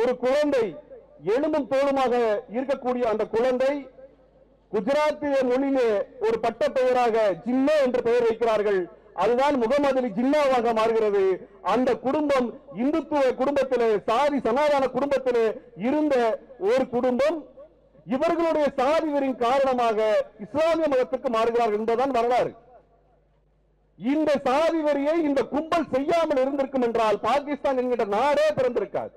ஒரு குழந்தை எலும்பும் தோளுமாக இருக்கக்கூடிய அந்த குழந்தை குஜராத்திய மொழியிலே ஒரு பட்ட பெயராக ஜின்னா என்று பெயர் வைக்கிறார்கள் அதுதான் முகமது ஜின்னாவாக மாறுகிறது அந்த குடும்பம் இந்துத்துவ குடும்பத்திலே சாதி சனாதன குடும்பத்திலே இருந்த ஒரு குடும்பம் இவர்களுடைய சாதி வெறியின் காரணமாக இஸ்லாமிய மதத்துக்கு மாறுகிறார்கள் என்பதுதான் வரலாறு இந்த சாதி வரியை இந்த கும்பல் செய்யாமல் இருந்திருக்கும் என்றால் பாகிஸ்தான் என்கிற நாடே பிறந்திருக்காது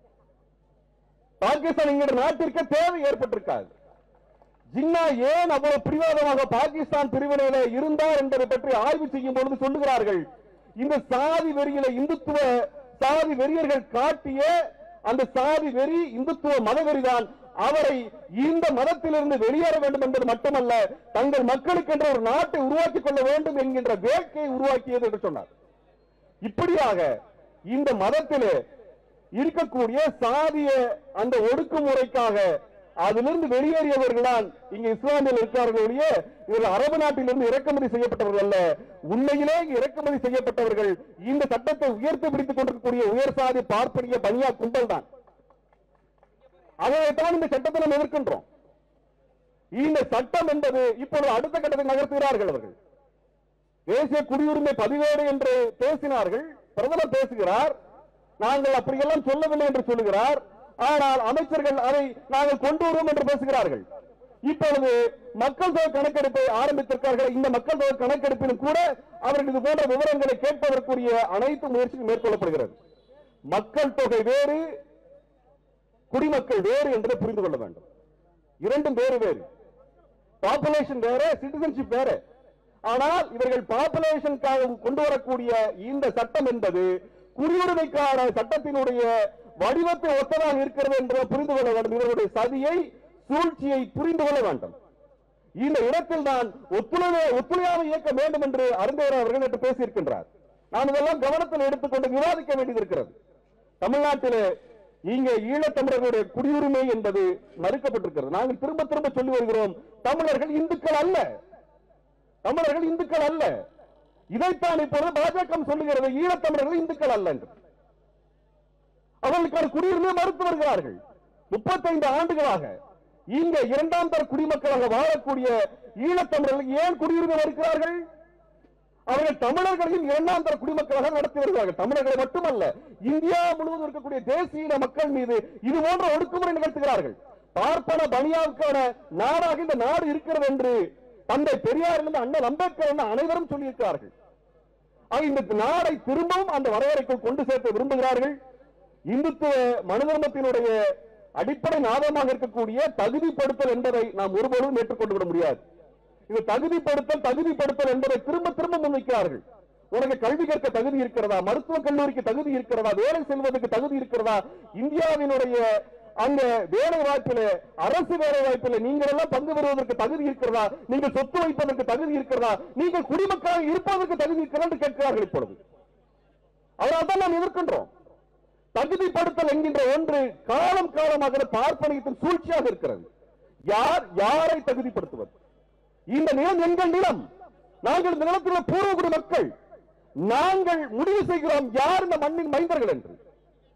பாகிஸ்தான் என்கிற நாட்டிற்கு தேவை ஏற்பட்டிருக்காது ஜின்னா ஏன் அவ்வளவு பிடிவாதமாக பாகிஸ்தான் பிரிவினையில இருந்தார் என்பதை பற்றி ஆய்வு செய்யும் பொழுது சொல்லுகிறார்கள் இந்த சாதி வெறியில இந்துத்துவ சாதி வெறியர்கள் காட்டிய அந்த சாதி வெறி இந்துத்துவ மதவெறிதான் அவரை இந்த மதத்திலிருந்து வெளியேற வேண்டும் என்பது மட்டுமல்ல தங்கள் மக்களுக்கென்று ஒரு நாட்டை உருவாக்கிக் கொள்ள வேண்டும் என்கின்ற வேட்கையை உருவாக்கியது என்று சொன்னார் இப்படியாக இந்த மதத்திலே இருக்கக்கூடிய சாதிய அந்த ஒடுக்குமுறைக்காக அதிலிருந்து வெளியேறியவர்கள் தான் இங்க இஸ்லாமியில் இருக்கிறார்கள் ஒழிய இவர்கள் அரபு நாட்டிலிருந்து இறக்குமதி செய்யப்பட்டவர்கள் அல்ல உண்மையிலே இறக்குமதி செய்யப்பட்டவர்கள் இந்த சட்டத்தை உயர்த்தி பிடித்துக் கொண்டிருக்கக்கூடிய உயர் சாதி பார்ப்பனிய பனியா கும்பல் தான் அதைத்தான் இந்த சட்டத்தை நாம் எதிர்க்கின்றோம் இந்த சட்டம் என்பது இப்பொழுது அடுத்த கட்டத்தை நகர்த்துகிறார்கள் அவர்கள் தேசிய குடியுரிமை பதிவேடு என்று பேசினார்கள் பிரதமர் பேசுகிறார் நாங்கள் அப்படியெல்லாம் சொல்லவில்லை என்று சொல்லுகிறார் ஆனால் அமைச்சர்கள் அதை நாங்கள் கொண்டு வருவோம் என்று பேசுகிறார்கள் இப்பொழுது மக்கள் தொகை கணக்கெடுப்பை ஆரம்பித்திருக்கிறார்கள் இந்த மக்கள் தொகை கணக்கெடுப்பிலும் கூட அவர்கள் இது போன்ற விவரங்களை கேட்பதற்குரிய அனைத்து முயற்சியும் மேற்கொள்ளப்படுகிறது மக்கள் தொகை வேறு குடிமக்கள் வேறு என்பதை புரிந்து கொள்ள வேண்டும் இரண்டும் வேறு வேறு பாப்புலேஷன் வேற சிட்டிசன்ஷிப் வேற ஆனால் இவர்கள் பாப்புலேஷனுக்காக கொண்டு வரக்கூடிய இந்த சட்டம் என்பது குடியுரிமைக்கான சட்டத்தினுடைய வடிவத்தை ஒத்ததாக இருக்கிறது என்பதை புரிந்து கொள்ள வேண்டும் இவர்களுடைய சதியை சூழ்ச்சியை புரிந்து கொள்ள வேண்டும் இந்த இடத்தில் தான் ஒத்துழைவை ஒத்துழையாமை இயக்க வேண்டும் என்று அருந்தேவர் அவர்கள் நேற்று பேசியிருக்கின்றார் நாம் இதெல்லாம் கவனத்தில் எடுத்துக்கொண்டு விவாதிக்க வேண்டியது இருக்கிறது தமிழ்நாட்டிலே இங்கே ஈழத்தமிழர்களுடைய குடியுரிமை என்பது மறுக்கப்பட்டிருக்கிறது நாங்கள் திரும்ப திரும்ப சொல்லி வருகிறோம் தமிழர்கள் இந்துக்கள் அல்ல தமிழர்கள் இந்துக்கள் அல்ல இதைத்தான் இப்பொழுது பாஜக சொல்லுகிறது ஈழத்தமிழர்கள் இந்துக்கள் அல்ல என்று அவர்களுக்கான குடியுரிமை மறுத்து வருகிறார்கள் முப்பத்தைந்து ஆண்டுகளாக இங்க இரண்டாம் தர குடிமக்களாக வாழக்கூடிய ஈழத்தமிழர்கள் ஏன் குடியுரிமை மறுக்கிறார்கள் அவர்கள் தமிழர்களையும் இரண்டாம் தர குடிமக்களாக நடத்தி வருகிறார்கள் தமிழர்களை மட்டுமல்ல இந்தியா முழுவதும் இருக்கக்கூடிய தேசிய மக்கள் மீது இது போன்ற ஒடுக்குமுறை நிகழ்த்துகிறார்கள் பார்ப்பன பனியாவுக்கான நாடாக இந்த நாடு இருக்கிறது என்று தந்தை பெரியாரிலிருந்து அண்ணல் அம்பேத்கர் என அனைவரும் சொல்லியிருக்கிறார்கள் ஆக இந்த நாடை திரும்பவும் அந்த வரையறைக்குள் கொண்டு சேர்க்க விரும்புகிறார்கள் இந்துத்துவ மனுதர்மத்தினுடைய அடிப்படை நாதமாக இருக்கக்கூடிய தகுதிப்படுத்தல் என்பதை நாம் ஒருபோதும் ஏற்றுக்கொண்டு விட முடியாது இது தகுதிப்படுத்தல் தகுதிப்படுத்தல் என்பதை திரும்ப திரும்ப முன்வைக்கிறார்கள் உனக்கு கல்வி கற்க தகுதி இருக்கிறதா மருத்துவக் கல்லூரிக்கு தகுதி இருக்கிறதா வேலை செல்வதற்கு தகுதி இருக்கிறதா இந்தியாவினுடைய அந்த வேலை வாய்ப்பில அரசு வேலை வாய்ப்பில நீங்கள் எல்லாம் பங்கு பெறுவதற்கு தகுதி இருக்கிறதா நீங்கள் சொத்து வைப்பதற்கு தகுதி இருக்கிறதா நீங்கள் குடிமக்களாக இருப்பதற்கு தகுதி இருக்கிறதா என்று கேட்கிறார்கள் இப்பொழுது அதனால் தான் நாம் எதிர்க்கின்றோம் தகுதிப்படுத்தல் என்கின்ற ஒன்று காலம் காலமாக பார்ப்பனியத்தின் சூழ்ச்சியாக இருக்கிறது யார் யாரை தகுதிப்படுத்துவது இந்த நிலம் எங்கள் நிலம் நாங்கள் இந்த நிலத்தில் உள்ள பூர்வகுடி மக்கள் நாங்கள் முடிவு செய்கிறோம் யார் இந்த மண்ணின் மைந்தர்கள் என்று